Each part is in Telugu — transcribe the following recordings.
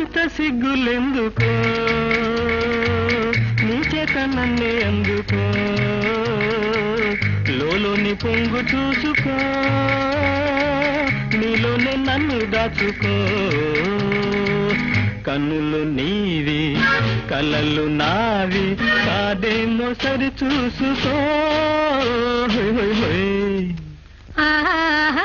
ఇంత సిగ్గులెందుకో నీ చేత నన్నే అందుకో లోలోని పొంగు చూసుకో నీలోనే నన్ను దాచుకో కన్నులు నీవి కలలు నావి కాదేమో సరి చూసుకో హోయ్ హోయ్ హోయ్ ఆహా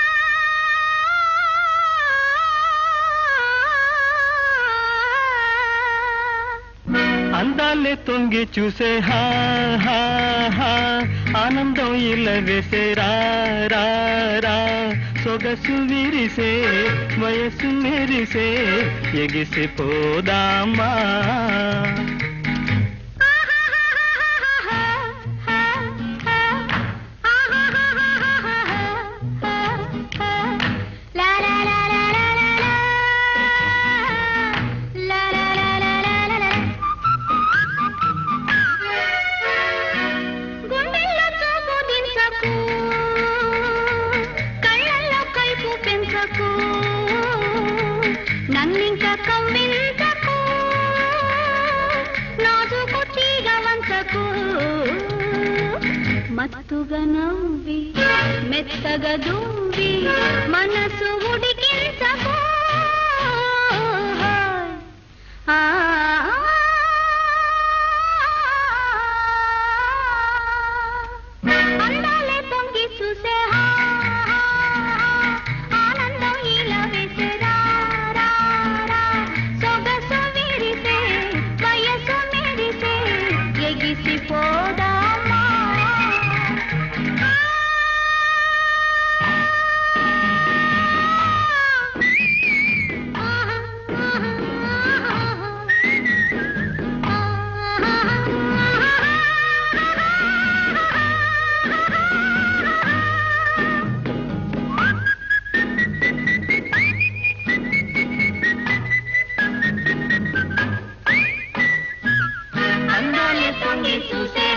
అందాలే తొంగి చూసే హా హా హా ఆనందం ఇలా వేసే రా రా రా సొగసు విరిసే వయసు మెరిసే ఎగిసి పోదామా లా లా లా లా లా లా లా. లా లా లా లా లా లా లా. గుండెల్లో చూపు దించకు కళ్ళల్లో కైపు పెంచకు నన్నింక కవ్వించకు నాజుకు తీగ వంచకు మత్తుగా నవ్వి మెత్తగా దువ్వి మనసు ఉడికించకు ఆ అందాలే పొంగి చూసే హా, హా, హా. ఆనందం ఇలా వేసే రా, రా, రా. సొగసు విరిసే, వయసు మెరిసే, ఎగిసిపోదామా అందాలే పొంగి చూసే